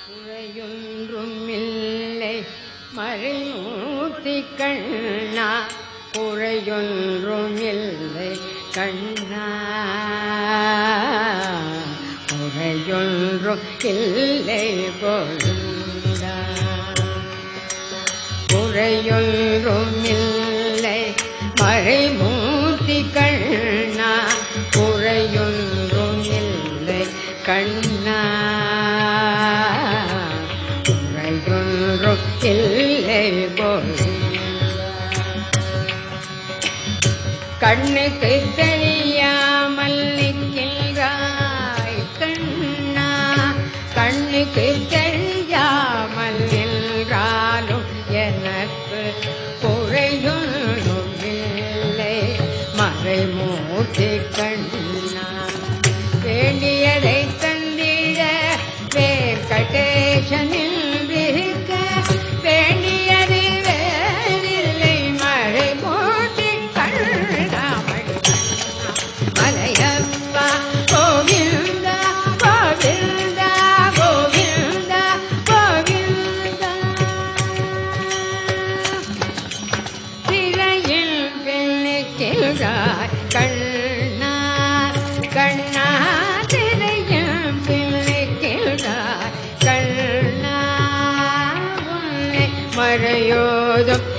குறையொன்றும் இல்லை மறைமூர்த்தி கண்ணா குறையொன்றும் இல்லை கண்ணா குறையொன்றும் இல்லை கொண்டா குறையொன்றும் இல்லை மறைமூர்த்தி கண்ணா குறையொன்றும் இல்லை கண்ணா குறையொன்றும் இல்லை கண்ணுக்கு தெரியாமல் நிற்கின்றாய் கண்ணா கண்ணுக்கு தெரியாமல் நின்றாலும் எனக்கு குறையொன்றும் இல்லை மறைமூர்த்தி கண்ணா வேண்டியதை தந்திட வேங்கடேசனில் இருக்க வேண்டியது வேறில்லை மறைமூர்த்தி கண்ணா மலையப்பா கோவிந்தா கோவிந்தா கோவிந்தா கோவிந்தா திரையில் பிள்ளைக்கிறாய் கண்ணா கண்ணா திரையில் பிள்ளைக்கிறாய் கண்ணா உன்னை மறையோதும்